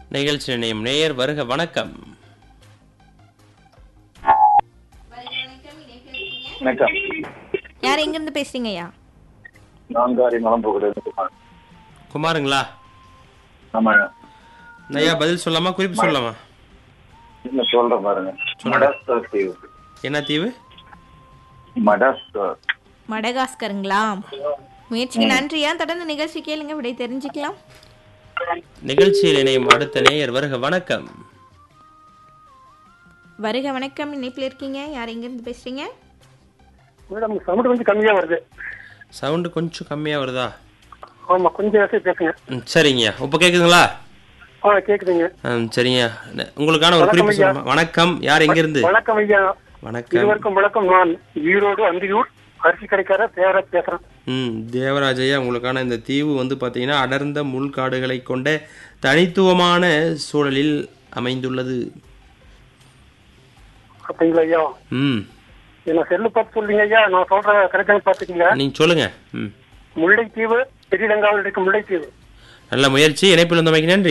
நிகழ்ச்சி நினையும் நேயர் வருக வணக்கம் வணக்கம் யார் எங்கிருந்து பேசுறீங்க ஐயா நான்காரி மலம்புகள் குமாருங்களா ஆமாங்க ஐயா பதில் சொல்லாமா குறிப்பு சொல்லலாமா என்ன சொல்றேன் பாருங்க மடாஸ்கர் தீவு என்ன தீவு மடாஸ்கர் மடகாஸ்கருங்களா முயற்சிக்கு நன்றியா தொடர்ந்து நிகழ்ச்சி கேளுங்க விடை தெரிஞ்சுக்கலாம் நிகழ்ச்சியில் இணையும் அடுத்த நேயர் வருக வணக்கம் வருக வணக்கம் இணைப்பில் இருக்கீங்க யார் எங்கிருந்து பேசுறீங்க மேடம் சவுண்ட் கொஞ்சம் கம்மியா வருது சவுண்டு கொஞ்சம் கம்மியாக வருதா ஆமா கொஞ்சம் வசதி பேசுங்க ம், சரிங்கய்யா இப்போ கேட்குதுங்களா ஆ கேக்குதுங்க ம், சரிங்க ந- உங்களுக்கான ஒரு குறிப்பு வணக்கம் ஐயா. சொல்லலாமா வணக்கம் யார் எங்கிருந்து வணக்கம் ஐயா வணக்கம் இதுவரைக்கும் வணக்கம் நான் ஈரோடு அந்தியூர் அரிசி கடைக்கார தேவராஜ் பேசுறேன் ம் தேவராஜ் ஐயா உங்களுக்கான இந்த தீவு வந்து பார்த்தீங்கன்னா அடர்ந்த முள்காடுகளை கொண்ட தனித்துவமான சூழலில் அமைந்துள்ளது அப்படிங்களா ஐயா ம் என்ன செல்லு பார்த்து சொல்லுங்க ஐயா நான் சொல்ற கரெக்டாக பார்த்துக்கங்க நீங்கள் சொல்லுங்க ம் முல்லைத்தீவு ஸ்ரீலங்காவில் இருக்க முல்லைத்தீவு நல்ல முயற்சி இணைப்பில் இருந்தமைக்கு நன்றி